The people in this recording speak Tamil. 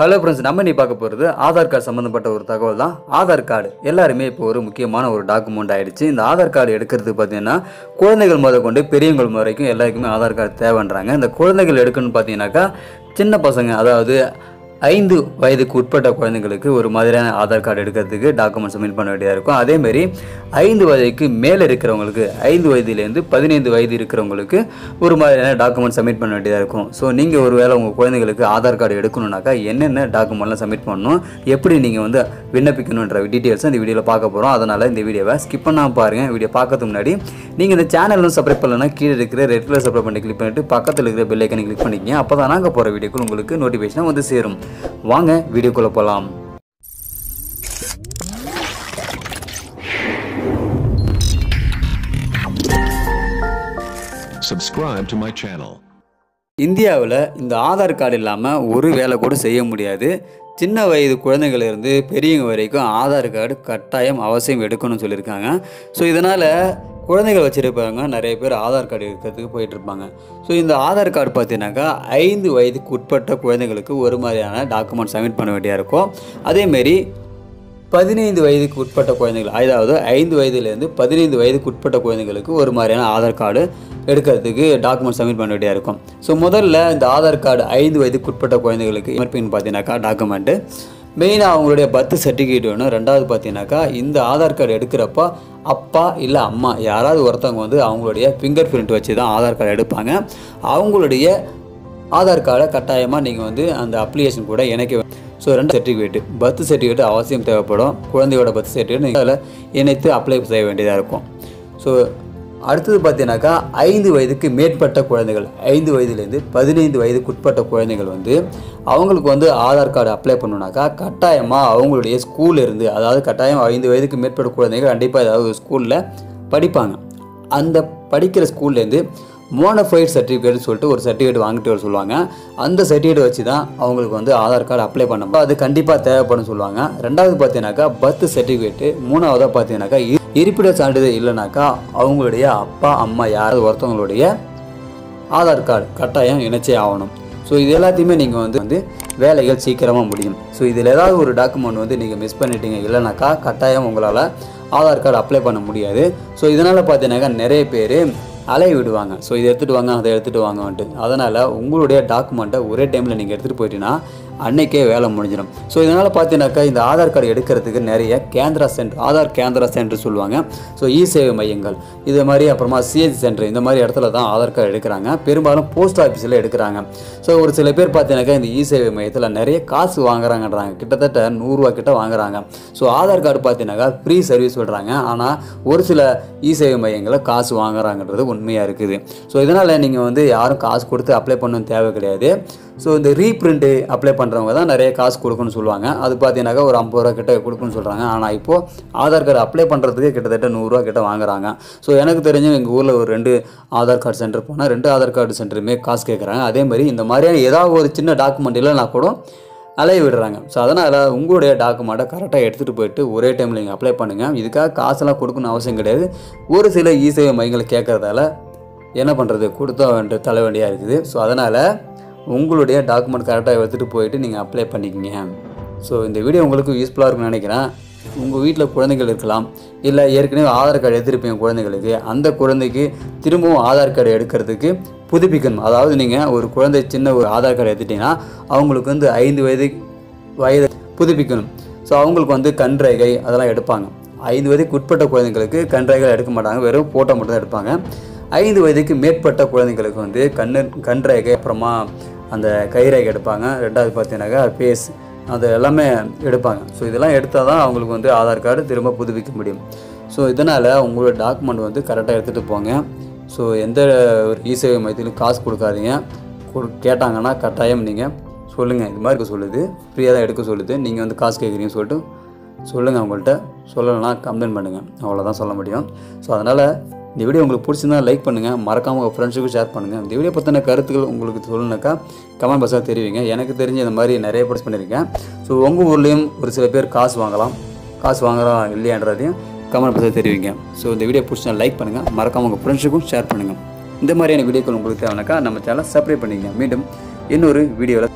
ஹலோ ஃப்ரெண்ட்ஸ் நம்ம நீ பார்க்க போகிறது ஆதார் கார்டு சம்மந்தப்பட்ட ஒரு தகவல் தான் ஆதார் கார்டு எல்லாருமே இப்போ ஒரு முக்கியமான ஒரு டாக்குமெண்ட் ஆயிடுச்சு இந்த ஆதார் கார்டு எடுக்கிறதுக்கு பார்த்தீங்கன்னா குழந்தைகள் முத கொண்டு பெரியவங்கள் வரைக்கும் எல்லாருக்குமே ஆதார் கார்டு தேவைன்றாங்க இந்த குழந்தைகள் எடுக்கணும்னு பார்த்தீங்கன்னாக்கா சின்ன பசங்க அதாவது ஐந்து வயதுக்கு உட்பட்ட குழந்தைங்களுக்கு ஒரு மாதிரியான ஆதார் கார்டு எடுக்கிறதுக்கு டாக்குமெண்ட் சப்மிட் பண்ண வேண்டியதாக இருக்கும் அதேமாரி ஐந்து வயதுக்கு மேலே இருக்கிறவங்களுக்கு ஐந்து வயதுலேருந்து பதினைந்து வயது இருக்கிறவங்களுக்கு ஒரு மாதிரியான டாக்குமெண்ட் சப்மிட் பண்ண வேண்டியதாக இருக்கும் ஸோ நீங்கள் ஒரு வேளை உங்கள் குழந்தைங்களுக்கு ஆதார் கார்டு எடுக்கணும்னாக்கா என்னென்ன டாக்குமெண்ட்லாம் சப்மிட் பண்ணணும் எப்படி நீங்கள் வந்து விண்ணப்பிக்கணுன்ற டீட்டெயில்ஸ் இந்த வீடியோவில் பார்க்க போகிறோம் அதனால் இந்த வீடியோவை ஸ்கிப் பண்ணாமல் பாருங்கள் வீடியோ பார்க்கறதுக்கு முன்னாடி நீங்கள் இந்த சேனலும் சப்ஸ்கிரைப் பண்ணலன்னா கீழே இருக்கிற ரெட் கலர் சப்ஸ்கிரைப் பண்ணி கிளிக் பண்ணிட்டு பக்கத்தில் இருக்கிற பெல் ஐக்கனை கிளிக் பண்ணிக்கங்க அப்போ தான் நாங்கள் போகிற வீடியோக்குள் உங்களுக்கு நோட்டிஃபிகேஷன் வந்து சேரும் வாங்க வீடியோக்குள்ளே போகலாம் Subscribe to my channel. இந்தியாவில் இந்த ஆதார் கார்டு இல்லாமல் ஒரு வேலை கூட செய்ய முடியாது சின்ன வயது குழந்தைகளிலிருந்து பெரியவங்க வரைக்கும் ஆதார் கார்டு கட்டாயம் அவசியம் எடுக்கணும்னு சொல்லியிருக்காங்க ஸோ இதனால் குழந்தைகள் வச்சுருப்பாங்க நிறைய பேர் ஆதார் கார்டு எடுக்கிறதுக்கு போயிட்டு இருப்பாங்க ஸோ இந்த ஆதார் கார்டு பார்த்தீங்கன்னாக்கா ஐந்து வயதுக்கு உட்பட்ட குழந்தைங்களுக்கு ஒரு மாதிரியான டாக்குமெண்ட் சப்மிட் பண்ண வேண்டியா இருக்கும் அதேமாரி பதினைந்து வயதுக்கு உட்பட்ட குழந்தைகள் அதாவது ஐந்து வயதுலேருந்து பதினைந்து வயதுக்கு உட்பட்ட குழந்தைங்களுக்கு ஒரு மாதிரியான ஆதார் கார்டு எடுக்கிறதுக்கு டாக்குமெண்ட் சப்மிட் பண்ண வேண்டியா இருக்கும் ஸோ முதல்ல இந்த ஆதார் கார்டு ஐந்து வயதுக்கு உட்பட்ட குழந்தைகளுக்கு எமர்பின்னு பார்த்தீங்கன்னாக்கா டாக்குமெண்ட்டு மெயினாக அவங்களுடைய பர்த் சர்டிஃபிகேட் வேணும் ரெண்டாவது பார்த்தீங்கன்னாக்கா இந்த ஆதார் கார்டு எடுக்கிறப்ப அப்பா இல்லை அம்மா யாராவது ஒருத்தவங்க வந்து அவங்களுடைய ஃபிங்கர் பிரிண்ட் வச்சு தான் ஆதார் கார்டு எடுப்பாங்க அவங்களுடைய ஆதார் கார்டை கட்டாயமாக நீங்கள் வந்து அந்த அப்ளிகேஷன் கூட இணைக்க வேண்டும் ஸோ ரெண்டு சர்டிஃபிகேட் பர்த் சர்டிஃபிகேட் அவசியம் தேவைப்படும் குழந்தையோட பர்த் சர்டிஃபிகேட் நீங்கள் அதில் இணைத்து அப்ளை செய்ய வேண்டியதாக இருக்கும் ஸோ அடுத்தது பார்த்தீங்கன்னாக்கா ஐந்து வயதுக்கு மேற்பட்ட குழந்தைகள் ஐந்து வயதுலேருந்து பதினைந்து வயதுக்கு உட்பட்ட குழந்தைகள் வந்து அவங்களுக்கு வந்து ஆதார் கார்டு அப்ளை பண்ணணுனாக்கா கட்டாயமாக அவங்களுடைய ஸ்கூல்ல இருந்து அதாவது கட்டாயம் ஐந்து வயதுக்கு மேற்பட்ட குழந்தைகள் கண்டிப்பாக ஏதாவது ஸ்கூலில் படிப்பாங்க அந்த படிக்கிற ஸ்கூல்லேருந்து மோனஃபைட் சர்டிஃபிகேட்னு சொல்லிட்டு ஒரு சர்டிஃபிகேட் வாங்கிட்டு வர சொல்லுவாங்க அந்த சர்டிஃபிகேட் வச்சு தான் அவங்களுக்கு வந்து ஆதார் கார்டு அப்ளை பண்ணணும் அது கண்டிப்பாக தேவைப்படும் சொல்லுவாங்க ரெண்டாவது பார்த்தீங்கன்னாக்கா பர்த் சர்டிஃபிகேட்டு மூணாவதாக பார்த்தீங்கன்னாக்கா இ- இருப்பிட சான்றிதழ் இல்லைனாக்கா அவங்களுடைய அப்பா அம்மா யாராவது ஒருத்தவங்களுடைய ஆதார் கார்டு கட்டாயம் இணைச்சே ஆகணும் ஸோ இது எல்லாத்தையுமே நீங்கள் வந்து வந்து வேலைகள் சீக்கிரமாக முடியும் ஸோ இதில் ஏதாவது ஒரு டாக்குமெண்ட் வந்து நீங்கள் மிஸ் பண்ணிட்டீங்க இல்லைனாக்கா கட்டாயம் உங்களால் ஆதார் கார்டு அப்ளை பண்ண முடியாது ஸோ இதனால் பார்த்தீங்கன்னாக்கா நிறைய பேர் அலைய விடுவாங்க ஸோ இதை எடுத்துகிட்டு வாங்க அதை எடுத்துகிட்டு வாங்கன்ட்டு அதனால் உங்களுடைய டாக்குமெண்ட்டை ஒரே டைமில் நீங்கள் எடுத்துகிட்டு போயிட்டீங்கன்னா அன்னைக்கே வேலை முடிஞ்சிடும் ஸோ இதனால் பார்த்தீங்கன்னாக்கா இந்த ஆதார் கார்டு எடுக்கிறதுக்கு நிறைய கேந்திரா சென்டர் ஆதார் கேந்திரா சென்டர் சொல்லுவாங்க ஸோ இ சேவை மையங்கள் இது மாதிரி அப்புறமா சிஎஸ்சி சென்டர் இந்த மாதிரி இடத்துல தான் ஆதார் கார்டு எடுக்கிறாங்க பெரும்பாலும் போஸ்ட் ஆஃபீஸில் எடுக்கிறாங்க ஸோ ஒரு சில பேர் பார்த்தீங்கன்னாக்கா இந்த இ சேவை மையத்தில் நிறைய காசு வாங்குறாங்கன்றாங்க கிட்டத்தட்ட நூறுரூவா கிட்ட வாங்குறாங்க ஸோ ஆதார் கார்டு பார்த்தீங்கன்னாக்கா ஃப்ரீ சர்வீஸ் சொல்கிறாங்க ஆனால் ஒரு சில இ சேவை மையங்களில் காசு வாங்குறாங்கன்றது உண்மையாக இருக்குது ஸோ இதனால் நீங்கள் வந்து யாரும் காசு கொடுத்து அப்ளை பண்ணணும் தேவை கிடையாது ஸோ இந்த ரீப்ரிண்ட்டு அப்ளை பண்ணுறவங்க தான் நிறைய காசு கொடுக்கணும்னு சொல்லுவாங்க அது பார்த்தீங்கன்னாக்கா ஒரு ஐம்பது ரூபா கிட்ட கொடுக்கணும்னு சொல்கிறாங்க ஆனால் இப்போது ஆதார் கார்டு அப்ளை பண்ணுறதுக்கு கிட்டத்தட்ட நூறுரூவா கிட்ட வாங்குறாங்க ஸோ எனக்கு தெரிஞ்சு எங்கள் ஊரில் ஒரு ரெண்டு ஆதார் கார்டு சென்டர் போனால் ரெண்டு ஆதார் கார்டு சென்டருமே காசு கேட்குறாங்க அதே மாதிரி இந்த மாதிரியான ஏதாவது ஒரு சின்ன டாக்குமெண்ட் இல்லைனா கூட அலைய விடுறாங்க ஸோ அதனால் உங்களுடைய டாக்குமெண்ட்டை கரெக்டாக எடுத்துகிட்டு போயிட்டு ஒரே டைமில் நீங்கள் அப்ளை பண்ணுங்கள் இதுக்காக காசெல்லாம் கொடுக்கணும் அவசியம் கிடையாது ஒரு சில இ சேவை மையங்கள் கேட்குறதால என்ன பண்ணுறது கொடுத்தா வேண்டிய தலை வேண்டியாக இருக்குது ஸோ அதனால் உங்களுடைய டாக்குமெண்ட் கரெக்டாக எடுத்துகிட்டு போயிட்டு நீங்கள் அப்ளை பண்ணிக்கங்க ஸோ இந்த வீடியோ உங்களுக்கு யூஸ்ஃபுல்லாக இருக்கும்னு நினைக்கிறேன் உங்கள் வீட்டில் குழந்தைகள் இருக்கலாம் இல்லை ஏற்கனவே ஆதார் கார்டு எடுத்திருப்பீங்க குழந்தைகளுக்கு அந்த குழந்தைக்கு திரும்பவும் ஆதார் கார்டு எடுக்கிறதுக்கு புதுப்பிக்கணும் அதாவது நீங்கள் ஒரு குழந்தை சின்ன ஒரு ஆதார் கார்டு எடுத்துட்டிங்கன்னா அவங்களுக்கு வந்து ஐந்து வயது வயது புதுப்பிக்கணும் ஸோ அவங்களுக்கு வந்து கண்ரேகை அதெல்லாம் எடுப்பாங்க ஐந்து வயதுக்கு உட்பட்ட குழந்தைங்களுக்கு கண்ரேகை எடுக்க மாட்டாங்க வெறும் ஃபோட்டோ மட்டும் தான் எடுப்பாங்க ஐந்து வயதுக்கு மேற்பட்ட குழந்தைங்களுக்கு வந்து கண்ணு கண்ரேகை அப்புறமா அந்த கைரேகை எடுப்பாங்க ரெண்டாவது பார்த்தீங்கன்னாக்கா ஃபேஸ் அது எல்லாமே எடுப்பாங்க ஸோ இதெல்லாம் எடுத்தால் தான் அவங்களுக்கு வந்து ஆதார் கார்டு திரும்ப புதுப்பிக்க முடியும் ஸோ இதனால் உங்களோட டாக்குமெண்ட் வந்து கரெக்டாக எடுத்துகிட்டு போங்க ஸோ எந்த ஒரு இ சேவை மையத்திலும் காசு கொடுக்காதீங்க கொடு கேட்டாங்கன்னா கட்டாயம் நீங்கள் சொல்லுங்கள் இது மாதிரி இருக்க சொல்லுது ஃப்ரீயாக தான் எடுக்க சொல்லுது நீங்கள் வந்து காசு கேட்குறீங்கன்னு சொல்லிட்டு சொல்லுங்கள் அவங்கள்ட்ட சொல்லலைன்னா கம்ப்ளைண்ட் பண்ணுங்கள் அவ்வளோதான் சொல்ல முடியும் ஸோ அதனால் இந்த வீடியோ உங்களுக்கு பிடிச்சிருந்தா லைக் பண்ணுங்கள் மறக்காமல் உங்கள் ஃப்ரெண்ட்ஸுக்கும் ஷேர் பண்ணுங்கள் இந்த வீடியோ பற்றின கருத்துக்கள் உங்களுக்கு சொல்லணுனாக்கா கமெண்ட் பாக்ஸாக தெரிவிங்க எனக்கு தெரிஞ்ச இந்த மாதிரி நிறைய பர்ஸ் பண்ணியிருக்கேன் ஸோ உங்கள் ஊர்லேயும் ஒரு சில பேர் காசு வாங்கலாம் காசு வாங்குறோம் இல்லையான்றதையும் கமெண்ட் பாக்ஸாக தெரிவிங்க ஸோ இந்த வீடியோ பிடிச்சா லைக் பண்ணுங்கள் மறக்காமல் உங்கள் ஃப்ரெண்ட்ஸுக்கும் ஷேர் பண்ணுங்கள் இந்த மாதிரியான வீடியோக்கள் உங்களுக்கு தேவைனாக்கா நம்ம சேனலை சப்ஸ்கிரைப் பண்ணிக்கங்க மீண்டும் இன்னொரு வீடியோவில்